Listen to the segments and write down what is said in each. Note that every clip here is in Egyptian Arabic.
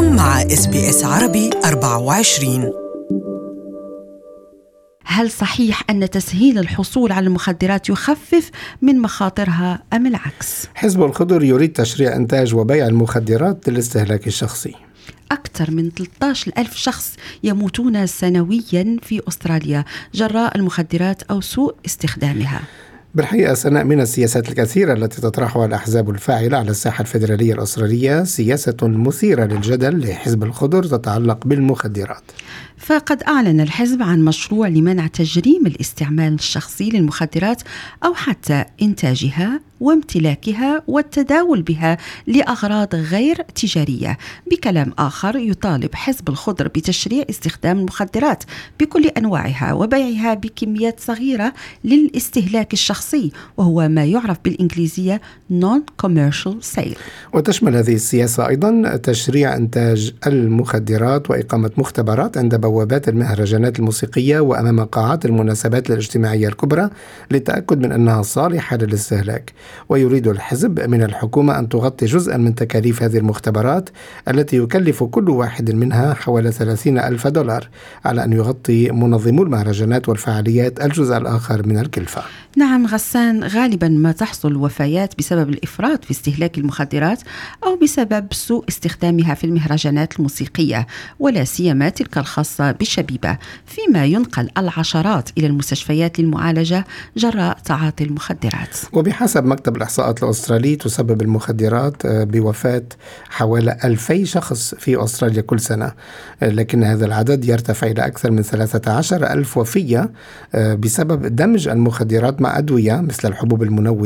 أنتم مع اس بي اس عربي 24 هل صحيح أن تسهيل الحصول على المخدرات يخفف من مخاطرها أم العكس؟ حزب الخضر يريد تشريع إنتاج وبيع المخدرات للاستهلاك الشخصي أكثر من 13 ألف شخص يموتون سنويا في أستراليا جراء المخدرات أو سوء استخدامها بالحقيقة سناء من السياسات الكثيرة التي تطرحها الأحزاب الفاعلة على الساحة الفيدرالية الأسترالية سياسة مثيرة للجدل لحزب الخضر تتعلق بالمخدرات فقد أعلن الحزب عن مشروع لمنع تجريم الاستعمال الشخصي للمخدرات أو حتى إنتاجها وامتلاكها والتداول بها لاغراض غير تجاريه بكلام اخر يطالب حزب الخضر بتشريع استخدام المخدرات بكل انواعها وبيعها بكميات صغيره للاستهلاك الشخصي وهو ما يعرف بالانجليزيه non commercial sale وتشمل هذه السياسه ايضا تشريع انتاج المخدرات واقامه مختبرات عند بوابات المهرجانات الموسيقيه وامام قاعات المناسبات الاجتماعيه الكبرى للتاكد من انها صالحه للاستهلاك ويريد الحزب من الحكومة أن تغطي جزءا من تكاليف هذه المختبرات التي يكلف كل واحد منها حوالي 30 ألف دولار على أن يغطي منظمو المهرجانات والفعاليات الجزء الآخر من الكلفة نعم غسان غالبا ما تحصل وفيات بسبب الإفراط في استهلاك المخدرات أو بسبب سوء استخدامها في المهرجانات الموسيقية ولا سيما تلك الخاصة بالشبيبة فيما ينقل العشرات إلى المستشفيات للمعالجة جراء تعاطي المخدرات وبحسب مكتب الإحصاءات الأسترالي تسبب المخدرات آه، بوفاة حوالي ألفي شخص في أستراليا كل سنة آه، لكن هذا العدد يرتفع إلى أكثر من 13 ألف وفية آه، بسبب دمج المخدرات مع أدوية مثل الحبوب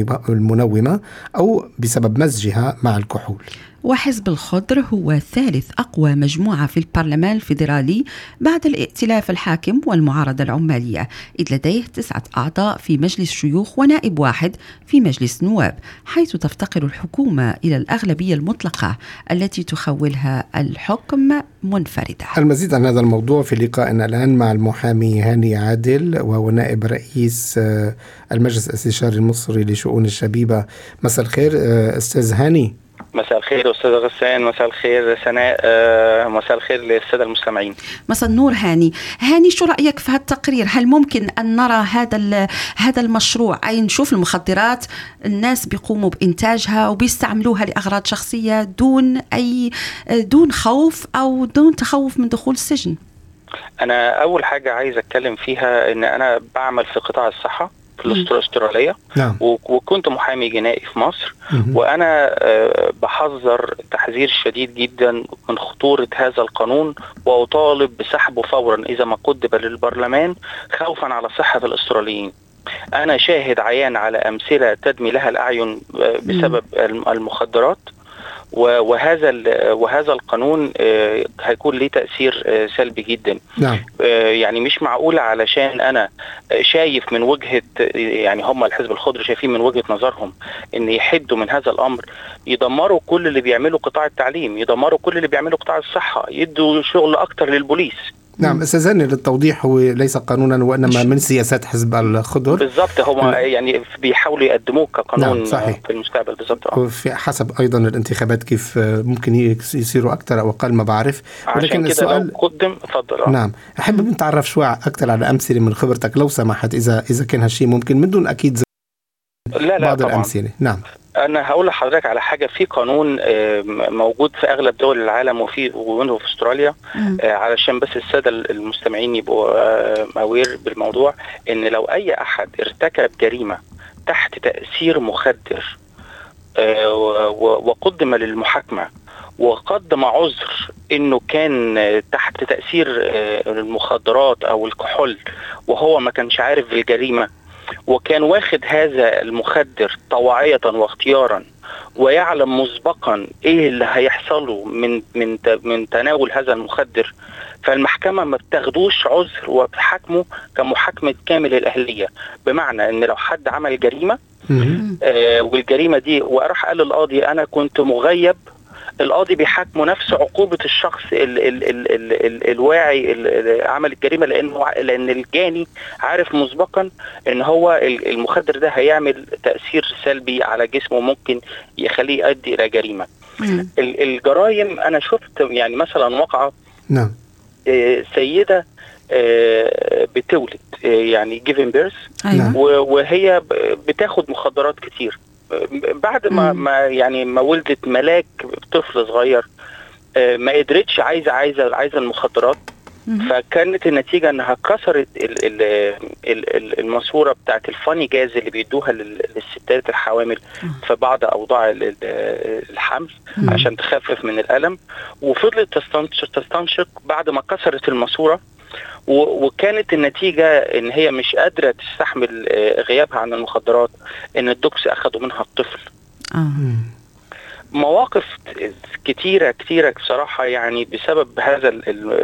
المنومة أو بسبب مزجها مع الكحول وحزب الخضر هو ثالث أقوى مجموعة في البرلمان الفيدرالي بعد الائتلاف الحاكم والمعارضة العمالية إذ لديه تسعة أعضاء في مجلس شيوخ ونائب واحد في مجلس نواب حيث تفتقر الحكومة إلى الأغلبية المطلقة التي تخولها الحكم منفردة المزيد عن هذا الموضوع في لقائنا الآن مع المحامي هاني عادل وهو نائب رئيس آه، المجلس الاستشاري المصري لشؤون الشبيبة مساء الخير آه، أستاذ هاني مساء الخير استاذ غسان مساء الخير سناء آه، مساء الخير للساده المستمعين مساء النور هاني هاني شو رايك في هذا التقرير هل ممكن ان نرى هذا هذا المشروع اي نشوف المخدرات الناس بيقوموا بانتاجها وبيستعملوها لاغراض شخصيه دون اي دون خوف او دون تخوف من دخول السجن انا اول حاجه عايز اتكلم فيها ان انا بعمل في قطاع الصحه في الاستراليه نعم. وكنت محامي جنائي في مصر مم. وانا آه، بحذر تحذير شديد جدا من خطوره هذا القانون واطالب بسحبه فورا اذا ما قدم للبرلمان خوفا على صحه الاستراليين انا شاهد عيان على امثله تدمي لها الاعين آه، بسبب المخدرات وهذا وهذا القانون آه، هيكون ليه تاثير آه، سلبي جدا نعم. آه، يعني مش معقول علشان انا شايف من وجهه يعني هم الحزب الخضر شايفين من وجهه نظرهم ان يحدوا من هذا الامر يدمروا كل اللي بيعمله قطاع التعليم يدمروا كل اللي بيعمله قطاع الصحه يدوا شغل اكتر للبوليس نعم استاذني للتوضيح هو ليس قانونا وانما من سياسات حزب الخضر بالضبط هم يعني بيحاولوا يقدموه كقانون نعم صحيح. في المستقبل بالضبط وفي حسب ايضا الانتخابات كيف ممكن يصيروا اكثر او اقل ما بعرف ولكن السؤال لو قدم تفضل نعم احب نتعرف شوي اكثر على امثله من خبرتك لو سمحت اذا اذا كان هالشيء ممكن من دون اكيد لا لا بعض طبعا. الامثله نعم انا هقول لحضرتك على حاجه في قانون آه، موجود في اغلب دول العالم وفي ومنه في استراليا آه، علشان بس الساده المستمعين يبقوا اوير آه، بالموضوع ان لو اي احد ارتكب جريمه تحت تاثير مخدر وقدم للمحاكمه وقدم عذر انه كان تحت تاثير المخدرات او الكحول وهو ما كانش عارف بالجريمه وكان واخد هذا المخدر طواعية واختيارا ويعلم مسبقا ايه اللي هيحصله من من من تناول هذا المخدر فالمحكمة ما بتاخدوش عذر وبتحاكمه كمحاكمة كامل الأهلية بمعنى إن لو حد عمل جريمة آه والجريمة دي وراح قال للقاضي أنا كنت مغيب القاضي بيحاكمه نفس عقوبه الشخص ال ال ال ال ال الواعي ال عمل الجريمه لانه لان الجاني عارف مسبقا ان هو المخدر ده هيعمل تاثير سلبي على جسمه ممكن يخليه يؤدي الى جريمه. الجرائم انا شفت يعني مثلا وقعه نعم سيده بتولد يعني جيفن بيرث أيوة. وهي بتاخد مخدرات كتير بعد ما ما يعني ما ولدت ملاك طفل صغير ما قدرتش عايزه عايزه عايزه المخدرات فكانت النتيجه انها كسرت الماسوره بتاعت الفاني جاز اللي بيدوها للستات الحوامل في بعض اوضاع الحمل عشان تخفف من الالم وفضلت تستنشق بعد ما كسرت الماسوره وكانت النتيجة ان هي مش قادرة تستحمل غيابها عن المخدرات ان الدوكس اخدوا منها الطفل آه. مواقف كتيرة كتيرة بصراحة يعني بسبب هذا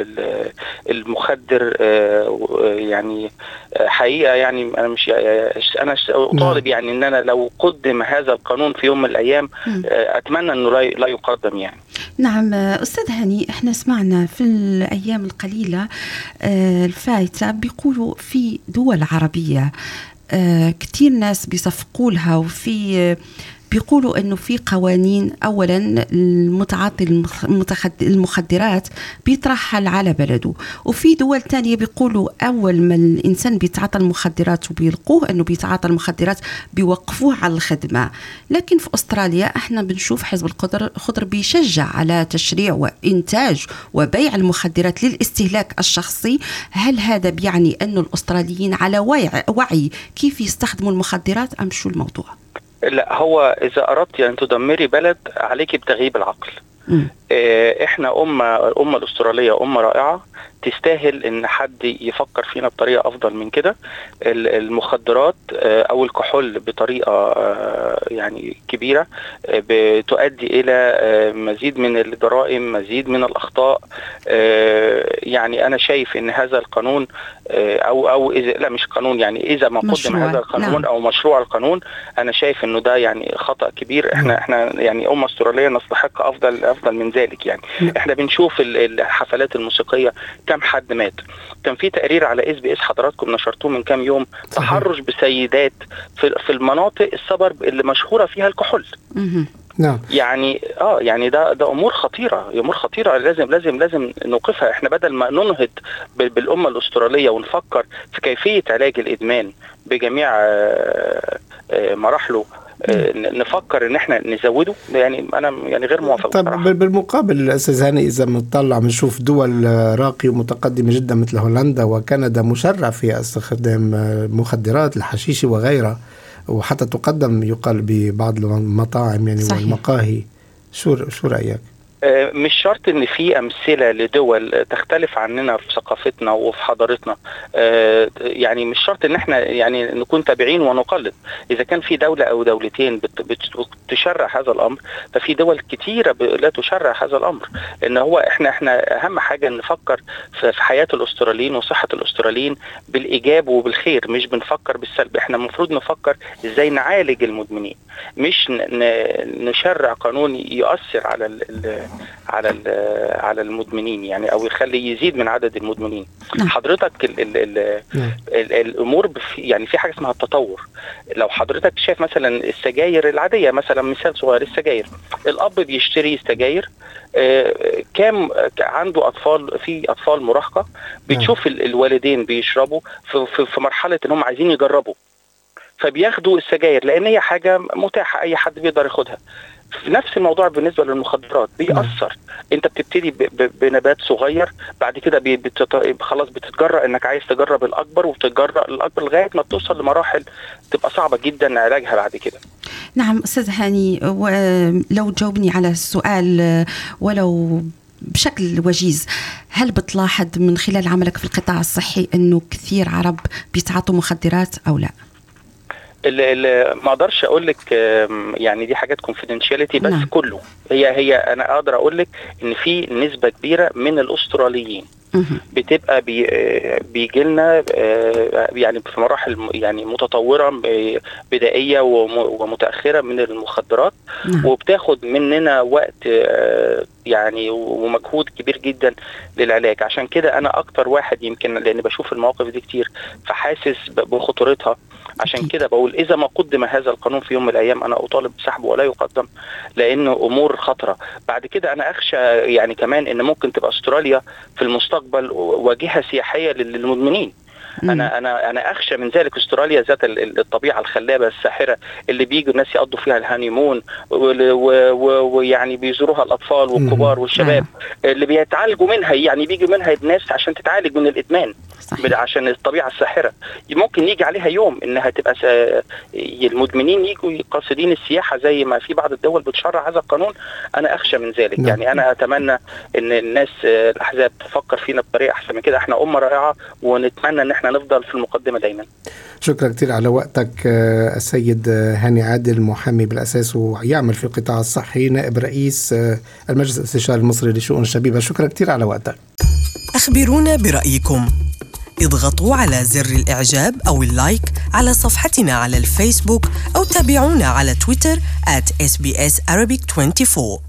المخدر يعني حقيقة يعني أنا مش أنا أطالب يعني إن أنا لو قدم هذا القانون في يوم من الأيام أتمنى إنه لا يقدم يعني نعم أستاذ هاني إحنا سمعنا في الأيام القليلة الفايتة بيقولوا في دول عربية كتير ناس بيصفقوا لها وفي بيقولوا انه في قوانين اولا المتعاطي المخدرات بيترحل على بلده وفي دول تانية بيقولوا اول ما الانسان بيتعاطى المخدرات وبيلقوه انه بيتعاطى المخدرات بيوقفوه على الخدمه لكن في استراليا احنا بنشوف حزب الخضر خضر بيشجع على تشريع وانتاج وبيع المخدرات للاستهلاك الشخصي هل هذا بيعني انه الاستراليين على وعي, وعي كيف يستخدموا المخدرات ام شو الموضوع لا هو اذا اردت ان تدمري بلد عليك بتغييب العقل اه احنا امه الامه الاستراليه امه رائعه تستاهل ان حد يفكر فينا بطريقه افضل من كده المخدرات او الكحول بطريقه يعني كبيره بتؤدي الى مزيد من الجرائم مزيد من الاخطاء يعني انا شايف ان هذا القانون او او اذا لا مش قانون يعني اذا ما قدم هذا القانون نعم. او مشروع القانون انا شايف انه ده يعني خطا كبير احنا احنا يعني امه استراليه نستحق افضل افضل من ذلك يعني احنا بنشوف الحفلات الموسيقيه كم حد مات كان في تقرير على اس بي اس حضراتكم نشرتوه من كام يوم تحرش بسيدات في في المناطق السبرب اللي مشهوره فيها الكحول نعم يعني اه يعني ده ده امور خطيره امور خطيره لازم لازم لازم نوقفها احنا بدل ما ننهض بالامه الاستراليه ونفكر في كيفيه علاج الادمان بجميع آه آه مراحله نفكر ان احنا نزوده يعني انا يعني غير موافق طب بصراحة. بالمقابل استاذ هاني اذا بنطلع بنشوف دول راقيه ومتقدمه جدا مثل هولندا وكندا مشرع في استخدام المخدرات الحشيش وغيرها وحتى تقدم يقال ببعض المطاعم يعني صحيح. والمقاهي شو شو رايك؟ مش شرط ان في امثله لدول تختلف عننا في ثقافتنا وفي حضارتنا يعني مش شرط ان احنا يعني نكون تابعين ونقلد اذا كان في دوله او دولتين بتشرع هذا الامر ففي دول كتيره لا تشرع هذا الامر ان هو احنا احنا اهم حاجه نفكر في حياه الاستراليين وصحه الاستراليين بالايجاب وبالخير مش بنفكر بالسلب احنا المفروض نفكر ازاي نعالج المدمنين مش نشرع قانون يؤثر على ال على على المدمنين يعني او يخلي يزيد من عدد المدمنين نعم. حضرتك ال ال ال نعم. ال الامور يعني في حاجه اسمها التطور لو حضرتك شايف مثلا السجاير العاديه مثلا مثال صغير السجاير الاب بيشتري سجاير آه كام عنده اطفال في اطفال مراهقه بتشوف نعم. الوالدين بيشربوا في, في, في مرحله ان هم عايزين يجربوا فبياخدوا السجاير لان هي حاجه متاحه اي حد بيقدر ياخدها نفس الموضوع بالنسبه للمخدرات بيأثر انت بتبتدي بنبات صغير بعد كده بتت... خلاص بتتجرأ انك عايز تجرب الاكبر وتتجرأ الاكبر لغايه ما بتوصل لمراحل تبقى صعبه جدا علاجها بعد كده نعم استاذ هاني ولو تجاوبني على السؤال ولو بشكل وجيز هل بتلاحظ من خلال عملك في القطاع الصحي انه كثير عرب بيتعاطوا مخدرات او لا؟ ما اقدرش اقول لك يعني دي حاجات كونفيدنشاليتي بس نعم. كله هي هي انا اقدر اقول لك ان في نسبه كبيره من الاستراليين بتبقى بي بيجي لنا يعني في مراحل يعني متطوره بدائيه ومتاخره من المخدرات نعم. وبتاخد مننا وقت يعني ومجهود كبير جدا للعلاج عشان كده انا اكتر واحد يمكن لان بشوف المواقف دي كتير فحاسس بخطورتها عشان كده بقول اذا ما قدم هذا القانون في يوم من الايام انا اطالب بسحبه ولا يقدم لانه امور خطره بعد كده انا اخشى يعني كمان ان ممكن تبقى استراليا في المستقبل واجهه سياحيه للمدمنين انا انا انا اخشى من ذلك استراليا ذات الطبيعه الخلابه الساحره اللي بيجوا الناس يقضوا فيها الهانيمون ويعني بيزوروها الاطفال والكبار والشباب اللي بيتعالجوا منها يعني بيجوا منها الناس عشان تتعالج من الادمان صحيح. عشان الطبيعه الساحره ممكن يجي عليها يوم انها تبقى س... المدمنين يجوا قاصدين السياحه زي ما في بعض الدول بتشرع هذا القانون انا اخشى من ذلك نعم. يعني انا اتمنى ان الناس الاحزاب تفكر فينا بطريقه احسن من كده احنا امه رائعه ونتمنى ان احنا نفضل في المقدمه دايما شكرا كثير على وقتك السيد هاني عادل محامي بالاساس ويعمل في القطاع الصحي نائب رئيس المجلس الاستشاري المصري لشؤون الشبيبه شكرا كثير على وقتك اخبرونا برايكم اضغطوا على زر الإعجاب أو اللايك على صفحتنا على الفيسبوك أو تابعونا على تويتر at sbs Arabic 24